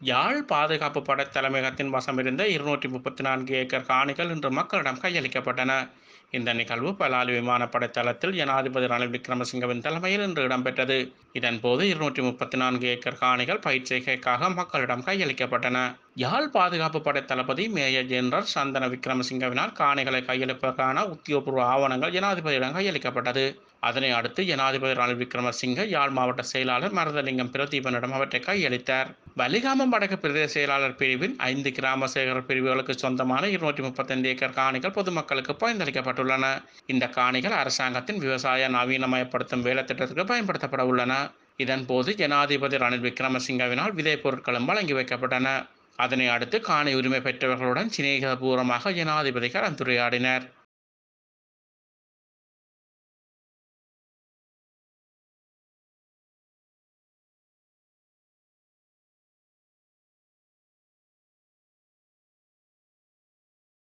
யாழ் பாதுகாப்பு படை தலைமையகத்தின் வசமிருந்த இருநூற்றி முப்பத்தி நான்கு ஏக்கர் காணிகள் இன்று மக்களிடம் கையளிக்கப்பட்டன இந்த நிகழ்வு பலாலி விமானப்படை தளத்தில் ஜனாதிபதி ரணில் விக்ரமசிங்கவின் தலைமையில் இன்று இடம்பெற்றது இதன்போது இருநூற்றி முப்பத்தி நான்கு ஏக்கர் காணிகள் பயிற்சிகைக்காக மக்களிடம் கையளிக்கப்பட்டன யாழ் பாதுகாப்பு படை தளபதி மேயர் ஜெனரல் சந்தன விக்ரமசிங்கவினால் காணிகளை கையளிப்பதற்கான உத்தியோகபூர்வ ஆவணங்கள் ஜனாதிபதியிடம் கையளிக்கப்பட்டது அதனை அடுத்து ஜனாதிபதி ரணில் விக்ரமசிங்க யாழ் மாவட்ட செயலாளர் மரதலிங்கம் பிரதீபனிடம் அவற்றை கையளித்தார் வலிகாமம் வடக்கு பிரதேச செயலாளர் பிரிவின் ஐந்து கிராம சேகர பிரிவுகளுக்கு சொந்தமான இருநூற்றி முப்பத்தைந்து ஏக்கர் காணிகள் பொதுமக்களுக்கு பயன்பளிக்கப்பட்டுள்ளன இந்த காணிகள் அரசாங்கத்தின் விவசாய நவீனமயப்படுத்தும் வேலை திட்டத்திற்கு பயன்படுத்தப்பட உள்ளன இதன்போது ஜனாதிபதி ரணில் விக்ரமசிங்கவினால் விதை பொருட்களும் வழங்கி வைக்கப்பட்டன அதனை அடுத்து காணி உரிமை பெற்றவர்களுடன் சிநேகபூர்வமாக ஜனாதிபதி கலந்துரையாடினர்